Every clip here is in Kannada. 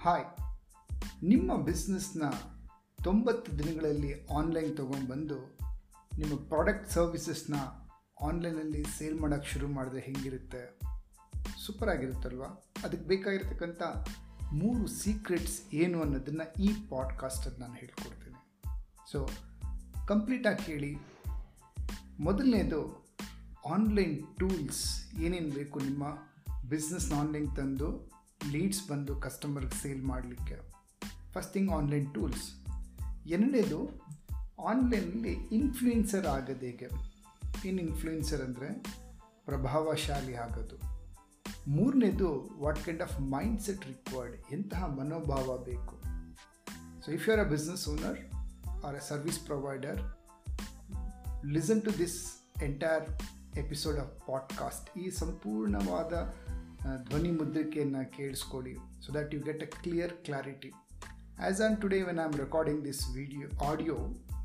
ಹಾಯ್ ನಿಮ್ಮ ಬಿಸ್ನೆಸ್ನ ತೊಂಬತ್ತು ದಿನಗಳಲ್ಲಿ ಆನ್ಲೈನ್ ತೊಗೊಂಡ್ಬಂದು ನಿಮ್ಮ ಪ್ರಾಡಕ್ಟ್ ಸರ್ವಿಸಸ್ನ ಆನ್ಲೈನಲ್ಲಿ ಸೇಲ್ ಮಾಡೋಕ್ಕೆ ಶುರು ಮಾಡಿದ್ರೆ ಹೇಗಿರುತ್ತೆ ಸೂಪರ್ ಆಗಿರುತ್ತಲ್ವ ಅದಕ್ಕೆ ಬೇಕಾಗಿರ್ತಕ್ಕಂಥ ಮೂರು ಸೀಕ್ರೆಟ್ಸ್ ಏನು ಅನ್ನೋದನ್ನು ಈ ಪಾಡ್ಕಾಸ್ಟಲ್ಲಿ ನಾನು ಹೇಳ್ಕೊಡ್ತೀನಿ ಸೊ ಕಂಪ್ಲೀಟಾಗಿ ಕೇಳಿ ಮೊದಲನೇದು ಆನ್ಲೈನ್ ಟೂಲ್ಸ್ ಏನೇನು ಬೇಕು ನಿಮ್ಮ ಬಿಸ್ನೆಸ್ನ ಆನ್ಲೈನ್ ತಂದು ಲೀಡ್ಸ್ ಬಂದು ಕಸ್ಟಮರ್ಗೆ ಸೇಲ್ ಮಾಡಲಿಕ್ಕೆ ಫಸ್ಟ್ ಥಿಂಗ್ ಆನ್ಲೈನ್ ಟೂಲ್ಸ್ ಎರಡನೇದು ಆನ್ಲೈನಲ್ಲಿ ಇನ್ಫ್ಲೂಯೆನ್ಸರ್ ಆಗೋದು ಹೇಗೆ ಏನು ಇನ್ಫ್ಲೂಯೆನ್ಸರ್ ಅಂದರೆ ಪ್ರಭಾವಶಾಲಿ ಆಗೋದು ಮೂರನೇದು what kind of mind set required ಎಂತಹ ಮನೋಭಾವ ಬೇಕು so if you are a business owner or a service provider listen to this entire episode of podcast ಈ ಸಂಪೂರ್ಣವಾದ ಧ್ವನಿ ಮುದ್ರಿಕೆಯನ್ನು ಕೇಳಿಸ್ಕೊಳ್ಳಿ so that you get a clear clarity as on today when I am recording this video audio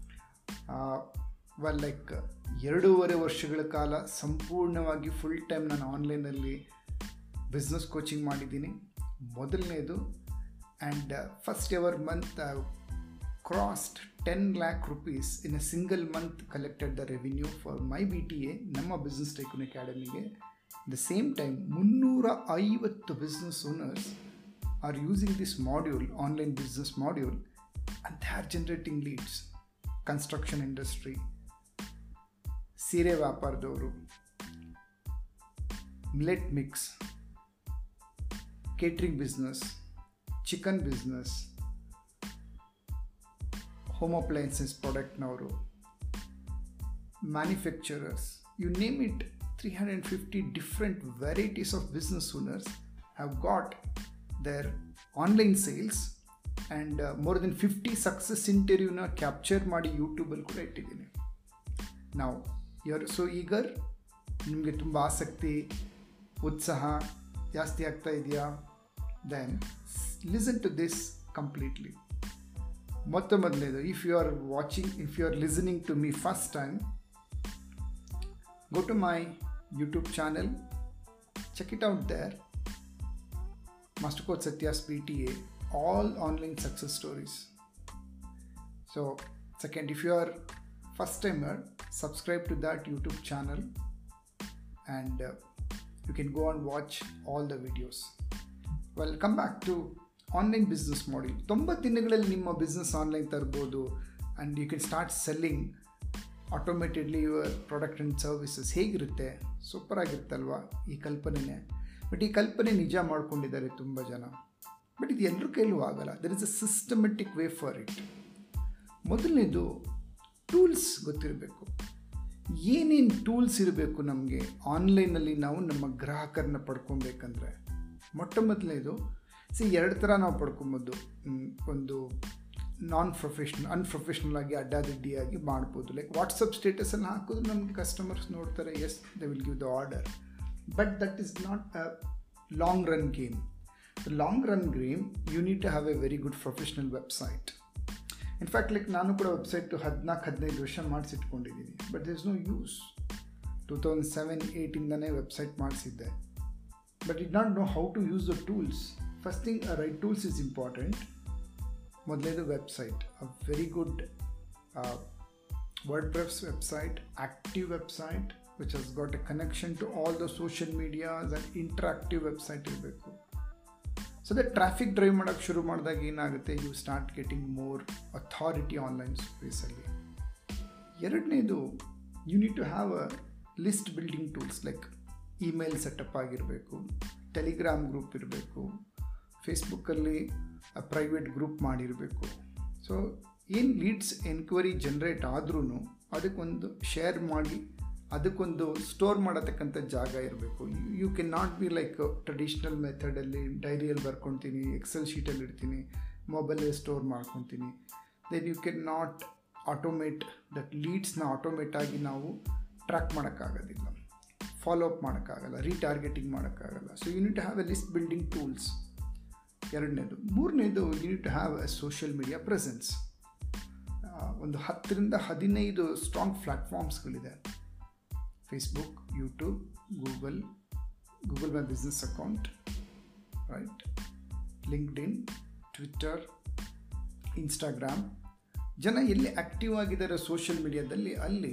well like ಎರಡೂವರೆ ವರ್ಷಗಳ ಕಾಲ ಸಂಪೂರ್ಣವಾಗಿ ಫುಲ್ ಟೈಮ್ ನಾನು ಆನ್ಲೈನಲ್ಲಿ ಬಿಸ್ನೆಸ್ ಕೋಚಿಂಗ್ ಮಾಡಿದ್ದೀನಿ ಮೊದಲನೇದು and first ever month crossed ten lakh rupees in a single month collected the revenue for my B T A ನಮ್ಮ ಬಿಸ್ನೆಸ್ ಟೈಕೂನ್ ಅಕಾಡೆಮಿಗೆ ದ ಸೇಮ್ ಟೈಮ್ ಮುನ್ನೂರ ಐವತ್ತು business owners are using this module online business module and they are generating leads construction industry ಸೀರೆ ವ್ಯಾಪಾರದವರು millet mix catering business chicken business home appliances ಪ್ರಾಡಕ್ಟ್ನವರು manufacturers you name it three hundred and fifty different varieties of business owners have got their online sales and more than fifty success ಇಂಟರ್ವ್ಯೂನ ಕ್ಯಾಪ್ಚರ್ ಮಾಡಿ ಯೂಟ್ಯೂಬಲ್ಲಿ ಕೂಡ ಇಟ್ಟಿದ್ದೀನಿ ನಾವು ಯರ್ ಸೊ ಈಗರ್ ನಿಮಗೆ ತುಂಬ ಆಸಕ್ತಿ ಉತ್ಸಾಹ ಜಾಸ್ತಿ ಆಗ್ತಾ ಇದೆಯಾ then listen to this completely ಮೊತ್ತ ಮೊದಲನೇದು if you are watching if you are listening to me first time go to my YouTube channel, check it out there. Master Code Satyas PTA, all online success stories. So, second, if you are first timer, subscribe to that YouTube channel and uh, you can go and watch all the videos. Well, come back to online business ಮಾಡಿ ತೊಂಬತ್ತು ದಿನಗಳಲ್ಲಿ ನಿಮ್ಮ ಬಿಸ್ನೆಸ್ ಆನ್ಲೈನ್ ತರ್ಬೋದು and you can start selling automatedly your product and services ಹೇಗಿರುತ್ತೆ ಸೂಪರ್ ಆಗಿರುತ್ತಲ್ವ ಈ ಕಲ್ಪನೆನೇ ಬಟ್ ಈ ಕಲ್ಪನೆ ನಿಜ ಮಾಡ್ಕೊಂಡಿದ್ದಾರೆ ತುಂಬ ಜನ ಬಟ್ ಇದು ಎಲ್ಲರ ಕೈಲೂ ಆಗಲ್ಲ there is a systematic way for it ಮೊದಲನೇದು ಟೂಲ್ಸ್ ಗೊತ್ತಿರಬೇಕು ಏನೇನು ಟೂಲ್ಸ್ ಇರಬೇಕು ನಮಗೆ ಆನ್ಲೈನಲ್ಲಿ ನಾವು ನಮ್ಮ ಗ್ರಾಹಕರನ್ನ ಪಡ್ಕೊಬೇಕಂದ್ರೆ ಮೊಟ್ಟ ಮೊದಲನೇದು ಸಿ ಎರಡು ಥರ ನಾವು ಪಡ್ಕೊಬೋದು ಒಂದು ನಾನ್ ಪ್ರೊಫೆಷ್ನಲ್ ಅನ್ಪ್ರೊಫೆಷ್ನಲ್ ಆಗಿ ಅಡ್ಡಾದಿಡ್ಡಿಯಾಗಿ ಮಾಡ್ಬೋದು ಲೈಕ್ ವಾಟ್ಸಪ್ ಸ್ಟೇಟಸಲ್ಲಿ ಹಾಕಿದ್ರು ನಮಗೆ ಕಸ್ಟಮರ್ಸ್ ನೋಡ್ತಾರೆ yes they will give the order but that is not a long run game long run game you need to have a very good professional website in fact like ನಾನು ಕೂಡ ವೆಬ್ಸೈಟು ಹದಿನಾಲ್ಕು ಹದಿನೈದು ವರ್ಷ ಮಾಡಿಸಿಟ್ಕೊಂಡಿದ್ದೀನಿ but this no use two thousand seven ಏಯ್ಟಿಂದನೇ ವೆಬ್ಸೈಟ್ ಮಾಡಿಸಿದ್ದೆ but it not know how to use the tools first thing right tools is important ಮೊದಲೇದು website a very good word press website active website which has got a connection to all the social medias and interactive website ಇರಬೇಕು ಸೊ ದಟ್ ಟ್ರಾಫಿಕ್ ಡ್ರೈವ್ ಮಾಡೋಕ್ಕೆ ಶುರು ಮಾಡಿದಾಗ ಏನಾಗುತ್ತೆ you start getting more authority online ಸ್ಪೇಸಲ್ಲಿ ಎರಡನೇದು you need to have a list building tools like email setup ಆಗಿರಬೇಕು ಟೆಲಿಗ್ರಾಮ್ ಗ್ರೂಪ್ ಇರಬೇಕು ಫೇಸ್ಬುಕ್ಕಲ್ಲಿ ಪ್ರೈವೇಟ್ ಗ್ರೂಪ್ ಮಾಡಿರಬೇಕು ಸೊ ಏನು ಲೀಡ್ಸ್ ಎನ್ಕ್ವೈರಿ ಜನ್ರೇಟ್ ಆದ್ರೂ ಅದಕ್ಕೊಂದು ಶೇರ್ ಮಾಡಿ ಅದಕ್ಕೊಂದು ಸ್ಟೋರ್ ಮಾಡತಕ್ಕಂಥ ಜಾಗ ಇರಬೇಕು you can not be like traditional ಮೆಥಡಲ್ಲಿ ಡೈರಿಯಲ್ಲಿ ಬರ್ಕೊತೀನಿ ಎಕ್ಸೆಲ್ ಶೀಟಲ್ಲಿ ಇಡ್ತೀನಿ ಮೊಬೈಲಲ್ಲಿ ಸ್ಟೋರ್ ಮಾಡ್ಕೊತೀನಿ then you can not automate that ಲೀಡ್ಸ್ನ ಆಟೋಮೇಟ್ ಆಗಿ ನಾವು ಟ್ರ್ಯಾಕ್ ಮಾಡೋಕ್ಕಾಗೋದಿಲ್ಲ ಫಾಲೋ ಅಪ್ ಮಾಡೋಕ್ಕಾಗಲ್ಲ ರೀಟಾರ್ಗೆಟಿಂಗ್ ಮಾಡೋಕ್ಕಾಗಲ್ಲ so you need have a list building tools ಎರಡನೇದು ಮೂರನೇದು you need to have a social media presence ಒಂದು ಹತ್ತರಿಂದ ಹದಿನೈದು ಸ್ಟ್ರಾಂಗ್ ಪ್ಲ್ಯಾಟ್ಫಾರ್ಮ್ಸ್ಗಳಿದೆ Facebook YouTube Google Google My Business account right LinkedIn Twitter Instagram ಜನ ಎಲ್ಲಿ ಆ್ಯಕ್ಟಿವ್ ಆಗಿದ್ದಾರೆ ಸೋಷಿಯಲ್ ಮೀಡಿಯಾದಲ್ಲಿ ಅಲ್ಲಿ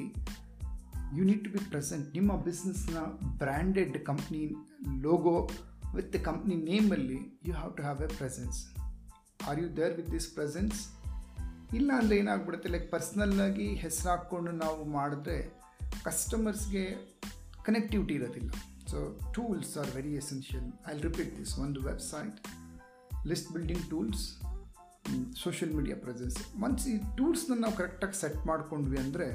you need to be present ನಿಮ್ಮ ಬಿಸ್ನೆಸ್ನ branded company logo with the company ನೇಮಲ್ಲಿ you have to have a presence are you there with this presence ಇಲ್ಲ ಅಂದರೆ ಏನಾಗ್ಬಿಡುತ್ತೆ ಲೈಕ್ ಪರ್ಸ್ನಲ್ಲಾಗಿ ಹೆಸರು ಹಾಕ್ಕೊಂಡು ನಾವು ಮಾಡಿದ್ರೆ ಕಸ್ಟಮರ್ಸ್ಗೆ ಕನೆಕ್ಟಿವಿಟಿ ಇರೋದಿಲ್ಲ so tools are very essential I repeat this ಒಂದು website list building tools social media presence once ಈ ಟೂಲ್ಸ್ನ ನಾವು ಕರೆಕ್ಟಾಗಿ ಸೆಟ್ ಮಾಡ್ಕೊಂಡ್ವಿ ಅಂದರೆ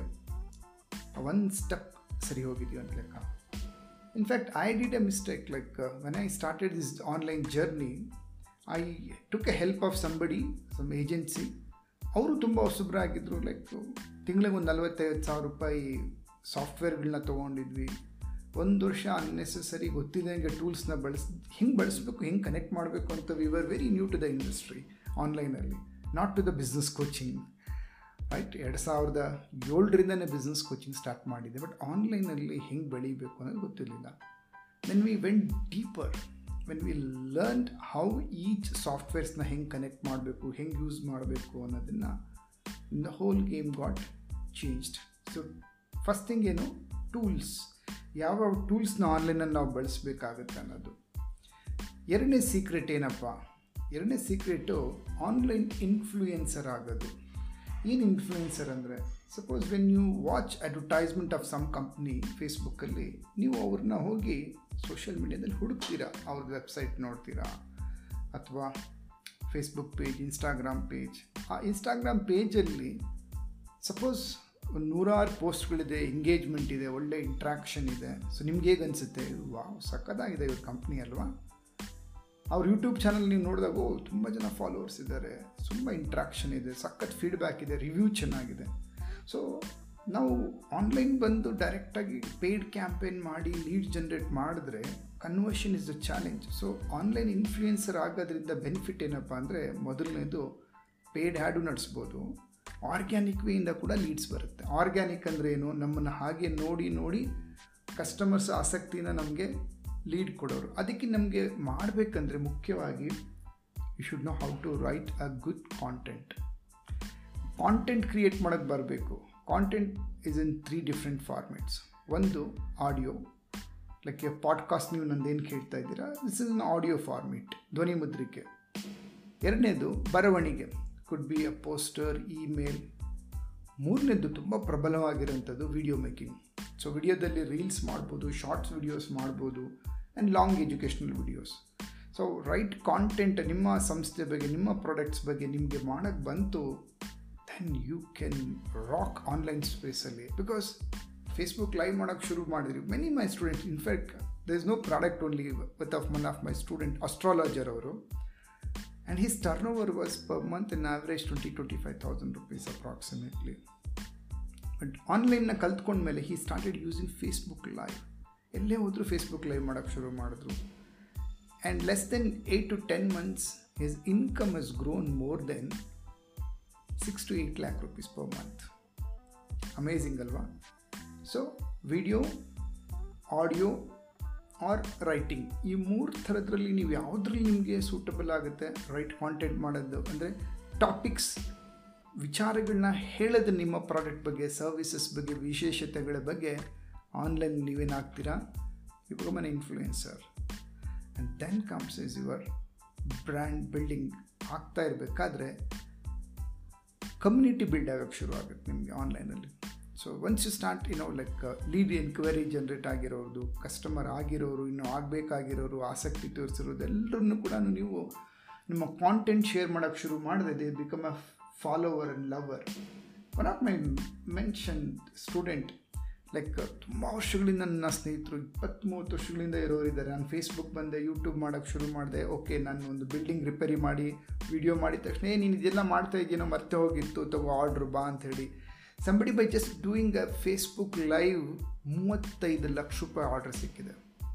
ಒಂದು ಸ್ಟೆಪ್ ಸರಿ ಹೋಗಿದ್ವಿ ಅಂತ ಲೆಕ್ಕ in fact I did a mistake like when I started this online journey I took a help of somebody some agency ಅವರು ತುಂಬ ಹೊಸಬ್ರಾಗಿದ್ದರು ಲೈಕ್ ತಿಂಗಳಿಗೆ ಒಂದು ನಲ್ವತ್ತೈವತ್ತು ಸಾವಿರ ರೂಪಾಯಿ ಸಾಫ್ಟ್ವೇರ್ಗಳನ್ನ ತೊಗೊಂಡಿದ್ವಿ ಒಂದು ವರ್ಷ ಅನ್ನೆಸೆಸರಿ ಗೊತ್ತಿದ್ದಂಗೆ ಟೂಲ್ಸ್ನ ಬಳಸ್ ಹಿಂಗೆ ಬಳಸಬೇಕು ಹೆಂಗೆ ಕನೆಕ್ಟ್ ಮಾಡಬೇಕು ಅಂತ we were very new to the industry ಆನ್ಲೈನಲ್ಲಿ not to the business coaching right ಎರಡು ಸಾವಿರದ ಏಳರಿಂದನೇ ಬಿಸ್ನೆಸ್ ಕೋಚಿಂಗ್ ಸ್ಟಾರ್ಟ್ ಮಾಡಿದೆ ಬಟ್ ಆನ್ಲೈನಲ್ಲಿ ಹೆಂಗೆ ಬೆಳೀಬೇಕು ಅನ್ನೋದು ಗೊತ್ತಿರಲಿಲ್ಲ when we went deeper when we learn how each ಸಾಫ್ಟ್ವೇರ್ಸ್ನ ಹೆಂಗೆ ಕನೆಕ್ಟ್ ಮಾಡಬೇಕು ಹೆಂಗೆ ಯೂಸ್ ಮಾಡಬೇಕು ಅನ್ನೋದನ್ನು the whole game got changed so first thing ಏನು ಟೂಲ್ಸ್ ಯಾವ ಟೂಲ್ಸ್ನ ಆನ್ಲೈನಲ್ಲಿ ನಾವು ಬಳಸಬೇಕಾಗುತ್ತೆ ಅನ್ನೋದು ಎರಡನೇ ಸೀಕ್ರೆಟ್ ಏನಪ್ಪ ಎರಡನೇ ಸೀಕ್ರೆಟು ಆನ್ಲೈನ್ ಇನ್ಫ್ಲೂಯೆನ್ಸರ್ ಆಗೋದು ಏನು ಇನ್ಫ್ಲೂಯೆನ್ಸರ್ ಅಂದರೆ suppose when you watch advertisement of some company ಫೇಸ್ಬುಕ್ಕಲ್ಲಿ ನೀವು ಅವ್ರನ್ನ ಹೋಗಿ ಸೋಷಿಯಲ್ ಮೀಡ್ಯಾದಲ್ಲಿ ಹುಡುಕ್ತೀರಾ ಅವ್ರದ್ದು ವೆಬ್ಸೈಟ್ ನೋಡ್ತೀರಾ ಅಥವಾ ಫೇಸ್ಬುಕ್ ಪೇಜ್ ಇನ್ಸ್ಟಾಗ್ರಾಮ್ ಪೇಜ್ ಆ ಇನ್ಸ್ಟಾಗ್ರಾಮ್ ಪೇಜಲ್ಲಿ ಸಪೋಸ್ ಒಂದು ನೂರಾರು ಪೋಸ್ಟ್ಗಳಿದೆ ಎಂಗೇಜ್ಮೆಂಟ್ ಇದೆ ಒಳ್ಳೆ ಇಂಟ್ರಾಕ್ಷನ್ ಇದೆ ಸೊ ನಿಮ್ಗೆ ಹೇಗೆ ಅನಿಸುತ್ತೆ ವಾವ್ ಸಕ್ಕದಾಗಿದೆ ಇವ್ರ ಕಂಪ್ನಿ ಅಲ್ವಾ ಅವ್ರ ಯೂಟ್ಯೂಬ್ ಚಾನಲ್ ನೀವು ನೋಡಿದಾಗ ಓ ತುಂಬ ಜನ ಫಾಲೋವರ್ಸ್ ಇದ್ದಾರೆ ತುಂಬ ಇಂಟ್ರಾಕ್ಷನ್ ಇದೆ ಸಖತ್ ಫೀಡ್ಬ್ಯಾಕ್ ಇದೆ ರಿವ್ಯೂ ಚೆನ್ನಾಗಿದೆ ಸೊ ನಾವು ಆನ್ಲೈನ್ ಬಂದು ಡೈರೆಕ್ಟಾಗಿ ಪೇಯ್ಡ್ ಕ್ಯಾಂಪೇನ್ ಮಾಡಿ ಲೀಡ್ ಜನ್ರೇಟ್ ಮಾಡಿದ್ರೆ conversion is the challenge so online influencer ಆಗೋದ್ರಿಂದ ಬೆನಿಫಿಟ್ ಏನಪ್ಪ ಅಂದರೆ ಮೊದಲನೇದು ಪೇಯ್ಡ್ ಹ್ಯಾಡು ನಡೆಸ್ಬೋದು ಆರ್ಗ್ಯಾನಿಕ್ ವೇಯಿಂದ ಕೂಡ ಲೀಡ್ಸ್ ಬರುತ್ತೆ ಆರ್ಗ್ಯಾನಿಕ್ ಅಂದರೆ ಏನು ನಮ್ಮನ್ನು ಹಾಗೆ ನೋಡಿ ನೋಡಿ ಕಸ್ಟಮರ್ಸ್ ಆಸಕ್ತಿನ ನಮಗೆ ಲೀಡ್ ಕೊಡೋರು ಅದಕ್ಕೆ ನಮಗೆ ಮಾಡಬೇಕಂದ್ರೆ ಮುಖ್ಯವಾಗಿ you should know how to write a good content content create ಮಾಡೋಕ್ಕೆ ಬರಬೇಕು content is in three different formats ಒಂದು ಆಡಿಯೋ ಲೈಕ್ ಎ ಪಾಡ್ಕಾಸ್ಟ್ ನೀವು ನಂದೇನು ಕೇಳ್ತಾ ಇದ್ದೀರಾ this is an audio format ಧ್ವನಿ ಮುದ್ರಿಕೆ ಎರಡನೇದು ಬರವಣಿಗೆ could be a poster email ಮೂರನೇದು ತುಂಬ ಪ್ರಬಲವಾಗಿರೋಂಥದ್ದು ವಿಡಿಯೋ ಮೇಕಿಂಗ್ ಸೊ ವಿಡಿಯೋದಲ್ಲಿ ರೀಲ್ಸ್ ಮಾಡ್ಬೋದು ಶಾರ್ಟ್ಸ್ ವಿಡಿಯೋಸ್ ಮಾಡ್ಬೋದು and long educational videos so right content ನಿಮ್ಮ ಸಂಸ್ಥೆ ಬಗ್ಗೆ ನಿಮ್ಮ ಪ್ರಾಡಕ್ಟ್ಸ್ ಬಗ್ಗೆ ನಿಮಗೆ ಮಾಡೋಕ್ಕೆ ಬಂತು then you can rock online ಸ್ಪೇಸಲ್ಲಿ ಬಿಕಾಸ್ ಫೇಸ್ಬುಕ್ ಲೈವ್ ಮಾಡೋಕ್ಕೆ ಶುರು ಮಾಡಿದ್ರಿ many my student in fact there is no product only with of one of my student astrologer ಅವರು and his turnover was per month in average twenty twenty five thousand rupees approximately but ಆನ್ಲೈನ್ನ ಕಲ್ತ್ಕೊಂಡ್ಮೇಲೆ he started using Facebook live ಎಲ್ಲೇ ಹೋದರೂ ಫೇಸ್ಬುಕ್ ಲೈವ್ ಮಾಡೋಕ್ಕೆ ಶುರು ಮಾಡಿದ್ರು and less than eight to ten months his income is grown more than six to eight lakh rupees per month amazing ಅಲ್ವಾ so video audio or writing ಈ ಮೂರು ಥರದ್ರಲ್ಲಿ ನೀವು ಯಾವುದ್ರಲ್ಲಿ ನಿಮಗೆ ಸೂಟಬಲ್ ಆಗುತ್ತೆ ರೈಟ್ ಕಾಂಟೆಂಟ್ ಮಾಡೋದು ಅಂದರೆ ಟಾಪಿಕ್ಸ್ ವಿಚಾರಗಳನ್ನ ಹೇಳೋದು ನಿಮ್ಮ ಪ್ರಾಡಕ್ಟ್ ಬಗ್ಗೆ ಸರ್ವಿಸಸ್ ಬಗ್ಗೆ ವಿಶೇಷತೆಗಳ ಬಗ್ಗೆ ಆನ್ಲೈನ್ ನೀವೇನಾಗ್ತೀರಾ you become an influencer and then comes is your brand building ಆಗ್ತಾ ಇರಬೇಕಾದ್ರೆ ಕಮ್ಯುನಿಟಿ ಬಿಲ್ಡ್ ಆಗೋಕ್ಕೆ ಶುರು ಆಗುತ್ತೆ ನಿಮಗೆ ಆನ್ಲೈನಲ್ಲಿ ಸೊ ಒನ್ಸ್ ಯು ಸ್ಟಾರ್ಟ್ ಏನೋ ಲೈಕ್ ಲೀಡ್ ಎನ್ಕ್ವೈರಿ ಜನ್ರೇಟ್ ಆಗಿರೋದು ಕಸ್ಟಮರ್ ಆಗಿರೋರು ಇನ್ನೂ ಆಗಬೇಕಾಗಿರೋರು ಆಸಕ್ತಿ ತೋರಿಸಿರೋದು ಎಲ್ಲರನ್ನೂ ಕೂಡ ನೀವು ನಿಮ್ಮ ಕಾಂಟೆಂಟ್ ಶೇರ್ ಮಾಡೋಕ್ಕೆ ಶುರು ಮಾಡಿದೆ they become a follower and lover one of my mention student like ತುಂಬ ವರ್ಷಗಳಿಂದ ನನ್ನ ಸ್ನೇಹಿತರು ಇಪ್ಪತ್ತು ಮೂವತ್ತು ವರ್ಷಗಳಿಂದ ಇರೋರಿದ್ದಾರೆ ನಾನು ಫೇಸ್ಬುಕ್ ಬಂದೆ ಯೂಟ್ಯೂಬ್ ಮಾಡೋಕ್ಕೆ ಶುರು ಮಾಡಿದೆ ಓಕೆ ನಾನು ಒಂದು ಬಿಲ್ಡಿಂಗ್ ರಿಪೇರಿ ಮಾಡಿ ವಿಡಿಯೋ ಮಾಡಿದ ತಕ್ಷಣ ಏ ನೀನು ಇದೆಲ್ಲ ಮಾಡ್ತಾ ಇದೆಯೇನೋ ಮರ್ತೆ ಹೋಗಿತ್ತು ತಗೋ ಆರ್ಡ್ರು ಬಾ ಅಂಥೇಳಿ somebody by just doing a Facebook live ಮೂವತ್ತೈದು ಲಕ್ಷ ರೂಪಾಯಿ ಆರ್ಡರ್ ಸಿಕ್ಕಿದೆ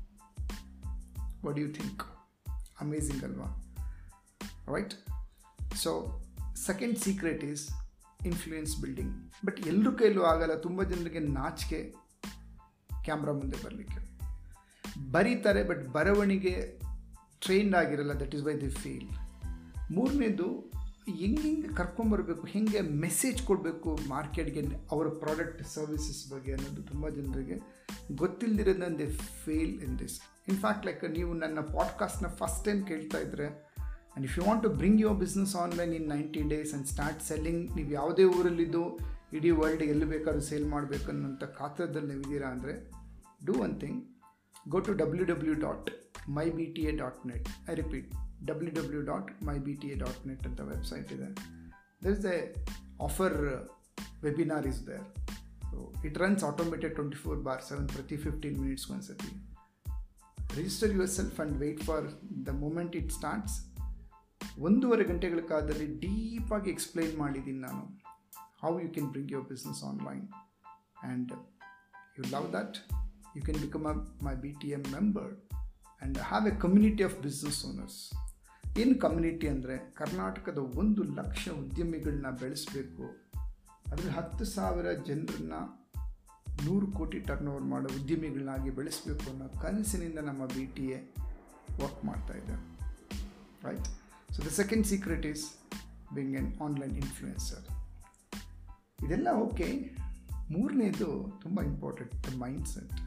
ವಾಟ್ ಯು ಥಿಂಕ್ ಅಮೇಝಿಂಗ್ ಅಲ್ವಾ right so second secret is influence building but ಎಲ್ಲರ ಕೈಲೂ ಆಗಲ್ಲ ತುಂಬ ಜನರಿಗೆ ನಾಚಿಕೆ ಕ್ಯಾಮ್ರಾ ಮುಂದೆ ಬರಲಿಕ್ಕೆ ಬರೀತಾರೆ ಬಟ್ ಬರವಣಿಗೆ ಟ್ರೈನ್ಡ್ ಆಗಿರಲ್ಲ that is why they feel ಮೂರನೇದು ಹೆಂಗೆ ಹೆಂಗೆ ಕರ್ಕೊಂಬರ್ಬೇಕು ಹೇಗೆ ಮೆಸೇಜ್ ಕೊಡಬೇಕು ಮಾರ್ಕೆಟ್ಗೆ ಅವರ ಪ್ರಾಡಕ್ಟ್ ಸರ್ವಿಸಸ್ ಬಗ್ಗೆ ಅನ್ನೋದು ತುಂಬ ಜನರಿಗೆ ಗೊತ್ತಿಲ್ಲದಿರೋದು they fail in this in fact like ನೀವು ನನ್ನ ಪಾಡ್ಕಾಸ್ಟ್ನ ಫಸ್ಟ್ ಟೈಮ್ ಕೇಳ್ತಾ ಇದ್ದರೆ and if you want to bring your business online in ninety days and start selling ನೀವು ಯಾವುದೇ ಊರಲ್ಲಿದ್ದು ಇಡೀ ವರ್ಲ್ಡ್ ಎಲ್ಲಿ ಬೇಕಾದ್ರೂ ಸೇಲ್ ಮಾಡಬೇಕು ಅನ್ನೋಂಥ ಕಾತ್ರದಲ್ಲಿ ನೀವಿದ್ದೀರಾ ಅಂದರೆ do one thing go to W W dot my B T A dot net I repeat W W dot my B T A dot net ಅಂತ ವೆಬ್ಸೈಟ್ ಇದೆ there is a offer webinar is there so it runs automated twenty four bar seven ಪ್ರತಿ ಫಿಫ್ಟೀನ್ ಮಿನಿಟ್ಸ್ ಒಂದ್ಸತಿ register yourself and wait for the moment it starts ಒಂದೂವರೆ ಗಂಟೆಗಳ ಕಾಲದಲ್ಲಿ ಡೀಪಾಗಿ ಎಕ್ಸ್ಪ್ಲೈನ್ ಮಾಡಿದ್ದೀನಿ ನಾನು how you can bring your business online and you love that you can become a my B T M member and have a community of business owners ಏನು ಕಮ್ಯುನಿಟಿ ಅಂದರೆ ಕರ್ನಾಟಕದ ಒಂದು ಲಕ್ಷ ಉದ್ಯಮಿಗಳನ್ನ ಬೆಳೆಸಬೇಕು ಅದರಲ್ಲಿ ಹತ್ತು ಸಾವಿರ ಜನರನ್ನ ನೂರು ಕೋಟಿ ಟರ್ನ್ ಓವರ್ ಮಾಡೋ ಉದ್ಯಮಿಗಳನ್ನಾಗಿ ಬೆಳೆಸಬೇಕು ಅನ್ನೋ ಕನಸಿನಿಂದ ನಮ್ಮ ಬಿ ಟಿ ಎ ವರ್ಕ್ ಮಾಡ್ತಾ ಇದೆ right so the second secret is being an online influencer ಇದೆಲ್ಲ ಓಕೆ ಮೂರನೇದು ತುಂಬ ಇಂಪಾರ್ಟೆಂಟ್ ದ ಮೈಂಡ್ ಸೆಟ್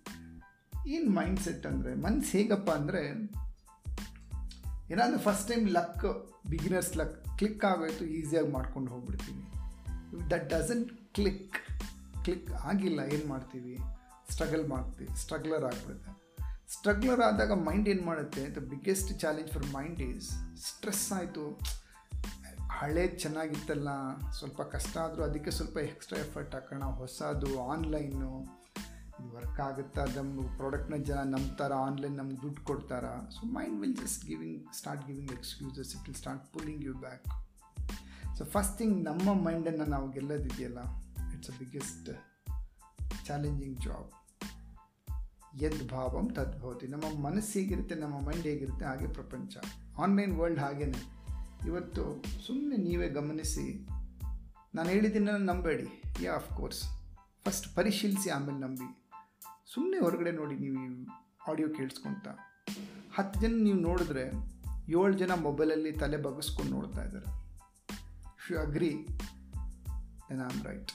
ಏನು ಮೈಂಡ್ ಸೆಟ್ ಅಂದರೆ ಮನ್ಸು ಹೇಗಪ್ಪ ಅಂದರೆ ಏನಾದರೂ first time luck beginners luck click ಆಗೋಯ್ತು ಈಸಿಯಾಗಿ ಮಾಡ್ಕೊಂಡು ಹೋಗ್ಬಿಡ್ತೀವಿ ದಟ್ ಡಸಂಟ್ ಕ್ಲಿಕ್ ಕ್ಲಿಕ್ ಆಗಿಲ್ಲ ಏನು ಮಾಡ್ತೀವಿ ಸ್ಟ್ರಗಲ್ ಮಾಡ್ತೀವಿ ಸ್ಟ್ರಗ್ಲರ್ ಆಗಿಬಿಡುತ್ತೆ ಸ್ಟ್ರಗ್ಲರ್ ಆದಾಗ ಮೈಂಡ್ ಏನು ಮಾಡುತ್ತೆ the biggest challenge for mind is stress ಆಯಿತು ಹಳೇದು ಚೆನ್ನಾಗಿತ್ತಲ್ಲ ಸ್ವಲ್ಪ ಕಷ್ಟ ಆದರೂ ಅದಕ್ಕೆ ಸ್ವಲ್ಪ ಎಕ್ಸ್ಟ್ರಾ ಎಫರ್ಟ್ ಹಾಕೋಣ ಹೊಸದು ಆನ್ಲೈನು ಇದು ವರ್ಕ್ ಆಗುತ್ತಾ ನಮ್ಮ ಪ್ರಾಡಕ್ಟ್ನ ಜನ ನಂಬ್ತಾರ ಆನ್ಲೈನ್ ನಮ್ಗೆ ದುಡ್ಡು ಕೊಡ್ತಾರ so mind will just giving start giving excuses it will start pulling you back so first thing ನಮ್ಮ ಮೈಂಡನ್ನು ನಾವು ಗೆಲ್ಲೋದಿದೆಯಲ್ಲ it's a biggest challenging job ಯದ್ ಭಾವಂ ತದ್ಭವತಿ ನಮ್ಮ ಮನಸ್ಸು ಹೇಗಿರುತ್ತೆ ನಮ್ಮ ಮೈಂಡ್ ಹೇಗಿರುತ್ತೆ ಹಾಗೆ ಪ್ರಪಂಚ ಆನ್ಲೈನ್ ವರ್ಲ್ಡ್ ಹಾಗೇನೆ ಇವತ್ತು ಸುಮ್ಮನೆ ನೀವೇ ಗಮನಿಸಿ ನಾನು ಹೇಳಿದ್ದನ್ನು ನಂಬೇಡಿ ಯಾ ಆಫ್ ಕೋರ್ಸ್ ಫಸ್ಟ್ ಪರಿಶೀಲಿಸಿ ಆಮೇಲೆ ನಂಬಿ ಸುಮ್ಮನೆ ಹೊರಗಡೆ ನೋಡಿ ನೀವು ಆಡಿಯೋ ಕೇಳಿಸ್ಕೊಂತ ಹತ್ತು ಜನ ನೀವು ನೋಡಿದ್ರೆ ಏಳು ಜನ ಮೊಬೈಲಲ್ಲಿ ತಲೆ ಬಗ್ಗಿಸ್ಕೊಂಡು ನೋಡ್ತಾ ಇದ್ದಾರೆ if you agree then am right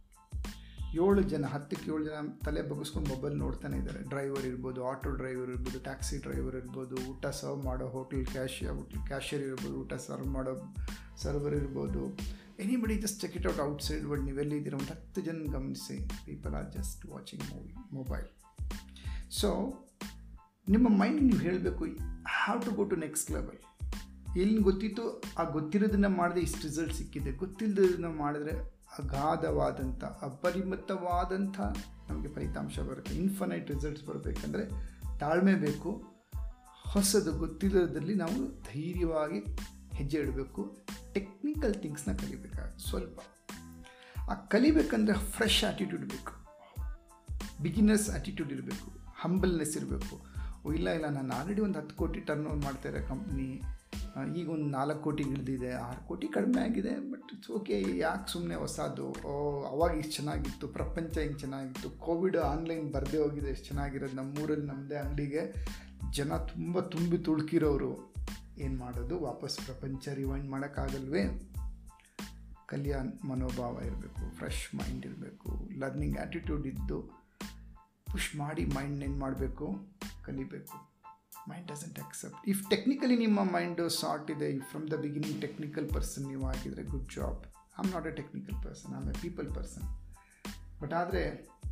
ಏಳು ಜನ ಹತ್ತಕ್ಕೆ ಏಳು ಜನ ತಲೆ ಬಗ್ಗಿಸ್ಕೊಂಡು ಮೊಬೈಲ್ ನೋಡ್ತಾನೆ ಇದ್ದಾರೆ ಡ್ರೈವರ್ ಇರ್ಬೋದು ಆಟೋ ಡ್ರೈವರ್ ಇರ್ಬೋದು ಟ್ಯಾಕ್ಸಿ ಡ್ರೈವರ್ ಇರ್ಬೋದು ಊಟ ಸರ್ವ್ ಮಾಡೋ ಹೋಟೆಲ್ ಕ್ಯಾಶಿಯರ್ ಹೋಟೆಲ್ ಕ್ಯಾಶಿಯರ್ ಇರ್ಬೋದು ಊಟ ಸರ್ವ್ ಮಾಡೋ ಸರ್ವರ್ ಇರ್ಬೋದು anybody just check it out outside world ನೀವೆಲ್ಲಿದ್ದೀರ ಒಂದು ಹತ್ತು ಜನ ಗಮನಿಸಿ people are just watching movie mobile so ನಿಮ್ಮ ಮೈಂಡ್ ನೀವು ಹೇಳಬೇಕು have to go to next level ಎಲ್ಲಿ ಗೊತ್ತಿತ್ತು ಆ ಗೊತ್ತಿರೋದನ್ನ ಮಾಡಿದ್ರೆ ಇಷ್ಟು ರಿಸಲ್ಟ್ ಸಿಕ್ಕಿದೆ ಗೊತ್ತಿಲ್ಲದನ್ನ ಮಾಡಿದ್ರೆ ಅಗಾಧವಾದಂಥ ಅಪರಿಮಿತವಾದಂಥ ನಮಗೆ ಫಲಿತಾಂಶ ಬರುತ್ತೆ ಇನ್ಫನೈಟ್ ರಿಸಲ್ಟ್ಸ್ ಬರಬೇಕಂದ್ರೆ ತಾಳ್ಮೆ ಬೇಕು ಹೊಸದು ಗೊತ್ತಿರೋದ್ರಲ್ಲಿ ನಾವು ಧೈರ್ಯವಾಗಿ ಹೆಜ್ಜೆ ಇಡಬೇಕು ಟೆಕ್ನಿಕಲ್ ಥಿಂಗ್ಸ್ನ ಕಲಿಬೇಕಾಗುತ್ತೆ ಸ್ವಲ್ಪ ಆ ಕಲಿಬೇಕಂದ್ರೆ ಫ್ರೆಶ್ ಆ್ಯಟಿಟ್ಯೂಡ್ ಬೇಕು ಬಿಗಿನರ್ಸ್ ಆ್ಯಟಿಟ್ಯೂಡ್ ಇರಬೇಕು ಹಂಬಲ್ನೆಸ್ ಇರಬೇಕು ಓ ಇಲ್ಲ ಇಲ್ಲ ನಾನು ಆಲ್ರೆಡಿ ಒಂದು ಹತ್ತು ಕೋಟಿ ಟರ್ನ್ ಓವರ್ ಮಾಡ್ತಾ ಇರೋ ಕಂಪ್ನಿ ಈಗ ಒಂದು ನಾಲ್ಕು ಕೋಟಿ ಇಳಿದಿದೆ ಆರು ಕೋಟಿ ಕಡಿಮೆ ಆಗಿದೆ ಬಟ್ ಇಟ್ಸ್ ಓಕೆ ಯಾಕೆ ಸುಮ್ಮನೆ ಹೊಸದು ಓ ಅವಾಗ ಇಷ್ಟು ಚೆನ್ನಾಗಿತ್ತು ಪ್ರಪಂಚ ಹಿಂಗೆ ಚೆನ್ನಾಗಿತ್ತು ಕೋವಿಡ್ ಆನ್ಲೈನ್ ಬರದೇ ಹೋಗಿದೆ ಎಷ್ಟು ಚೆನ್ನಾಗಿರೋದು ನಮ್ಮೂರಲ್ಲಿ ನಮ್ಮದೇ ಅಂಗಡಿಗೆ ಜನ ತುಂಬ ತುಂಬಿ ತುಳುಕಿರೋರು ಏನು ಮಾಡೋದು ವಾಪಸ್ ಪ್ರಪಂಚ ರಿವೈಂಡ್ ಮಾಡೋಕ್ಕಾಗಲ್ವೇ ಕಲ್ಯಾಣ ಮನೋಭಾವ ಇರಬೇಕು ಫ್ರೆಶ್ ಮೈಂಡ್ ಇರಬೇಕು ಲರ್ನಿಂಗ್ ಆ್ಯಟಿಟ್ಯೂಡ್ ಇದ್ದು ಪುಷ್ ಮಾಡಿ ಮೈಂಡ್ ಏನು ಮಾಡಬೇಕು ಕಲಿಬೇಕು mind doesn't accept if technically ನಿಮ್ಮ ಮೈಂಡು ಸಾರ್ಟ್ ಇದೆ from the beginning technical person ನೀವು ಆಗಿದ್ರೆ good job I am not a technical person I am a people person but ಆದರೆ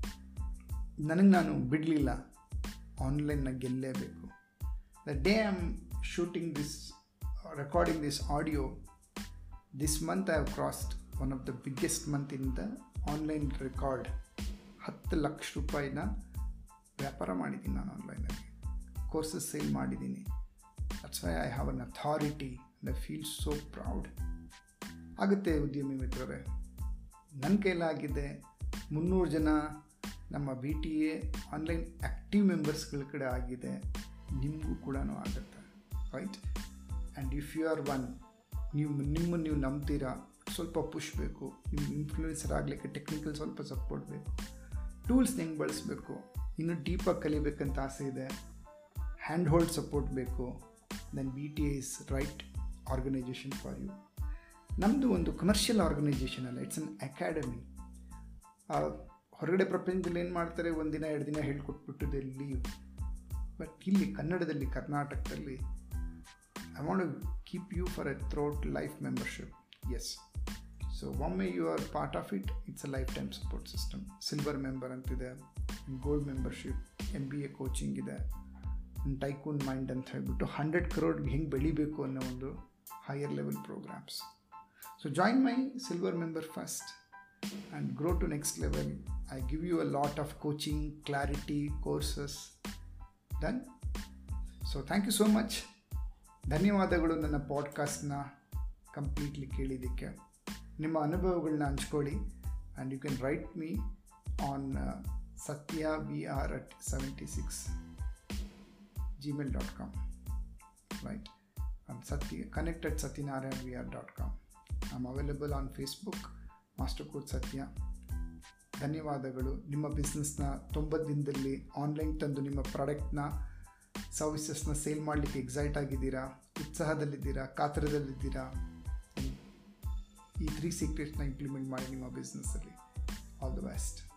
ನನಗೆ ನಾನು ಬಿಡಲಿಲ್ಲ ಆನ್ಲೈನ್ನ ಗೆಲ್ಲೇಬೇಕು the day I am shooting this recording this audio this month I have crossed one of the biggest month in the online record ಹತ್ತು ಲಕ್ಷ ರೂಪಾಯಿನ ವ್ಯಾಪಾರ ಮಾಡಿದ್ದೀನಿ ನಾನು ಆನ್ಲೈನಲ್ಲಿ ಕೋರ್ಸಸ್ ಸೇಲ್ ಮಾಡಿದ್ದೀನಿ that's why I have an authority I feel so proud ಆಗುತ್ತೆ ಉದ್ಯಮಿ ಮಿತ್ರರೇ ನನ್ನ ಕೈಲಾಗಿದೆ ಮುನ್ನೂರು ಜನ ನಮ್ಮ B T A online active ಮೆಂಬರ್ಸ್ಗಳ ಕಡೆ ಆಗಿದೆ ನಿಮಗೂ ಕೂಡ ಆಗುತ್ತೆ right and if you are one ನೀವು ನಿಮ್ಮನ್ನು ನೀವು ನಂಬ್ತೀರಾ ಸ್ವಲ್ಪ ಪುಷ್ ಬೇಕು ನಿಮ್ಮ ಇನ್ಫ್ಲೂಯೆನ್ಸರ್ ಆಗಲಿಕ್ಕೆ ಟೆಕ್ನಿಕಲ್ ಸ್ವಲ್ಪ ಸಪೋರ್ಟ್ ಬೇಕು ಟೂಲ್ಸ್ ಹೆಂಗೆ ಬಳಸಬೇಕು ಇನ್ನೂ ಡೀಪಾಗಿ ಕಲಿಬೇಕಂತ ಆಸೆ ಇದೆ ಹ್ಯಾಂಡ್ ಹೋಲ್ಡ್ ಸಪೋರ್ಟ್ ಬೇಕು then B T is right organisation for you ನಮ್ಮದು ಒಂದು ಕಮರ್ಷಿಯಲ್ ಆರ್ಗನೈಜೇಷನ್ ಅಲ್ಲ ಇಟ್ಸ್ ಅನ್ ಅಕಾಡೆಮಿ ಹೊರಗಡೆ ಪ್ರಪಂಚದಲ್ಲಿ ಏನು ಮಾಡ್ತಾರೆ ಒಂದಿನ ಎರಡು ದಿನ ಹೇಳ್ಕೊಟ್ಬಿಟ್ಟು ದೇ ಲೀವ್ ಬಟ್ ಇಲ್ಲಿ ಕನ್ನಡದಲ್ಲಿ ಕರ್ನಾಟಕದಲ್ಲಿ I want keep you for a throat life membership yes so ಒಮ್ಮೆ you are part of it it's a lifetime support system silver member ಅಂತಿದೆ gold membership M B A coaching ಇದೆ ಟೈಕೂನ್ ಮೈಂಡ್ ಅಂತ ಹೇಳ್ಬಿಟ್ಟು ಹಂಡ್ರೆಡ್ ಕ್ರೋಡ್ಗೆ ಹೆಂಗೆ ಬೆಳಿಬೇಕು ಅನ್ನೋ ಒಂದು higher level programs so join my silver member first and grow to next level I give you a lot of coaching clarity courses done so thank you so much ಧನ್ಯವಾದಗಳು ನನ್ನ ಪಾಡ್ಕಾಸ್ಟ್ನ ಕಂಪ್ಲೀಟ್ಲಿ ಕೇಳಿದ್ದಕ್ಕೆ ನಿಮ್ಮ ಅನುಭವಗಳನ್ನ ಹಂಚ್ಕೊಳ್ಳಿ and you can write me on Satya V R at seventy six Gmail dot com right Satya connected Satyanarayan V R dot com I am available on Facebook master coach Satya ಧನ್ಯವಾದಗಳು ನಿಮ್ಮ ಬಿಸ್ನೆಸ್ನ ತೊಂಬತ್ತು ದಿನದಲ್ಲಿ ಆನ್ಲೈನ್ ತಂದು ನಿಮ್ಮ ಪ್ರಾಡಕ್ಟ್ನ ಸರ್ವಿಸಸ್ನ ಸೇಲ್ ಮಾಡಲಿಕ್ಕೆ ಎಕ್ಸೈಟ್ ಆಗಿದ್ದೀರಾ ಉತ್ಸಾಹದಲ್ಲಿದ್ದೀರಾ ಕಾತರದಲ್ಲಿದ್ದೀರಾ ಈ ತ್ರೀ ಸೀಕ್ರೆಟ್ಸ್ನ ಇಂಪ್ಲಿಮೆಂಟ್ ಮಾಡಿ ನಿಮ್ಮ ಬಿಸ್ನೆಸ್ಸಲ್ಲಿ ಆಲ್ ದ ಬೆಸ್ಟ್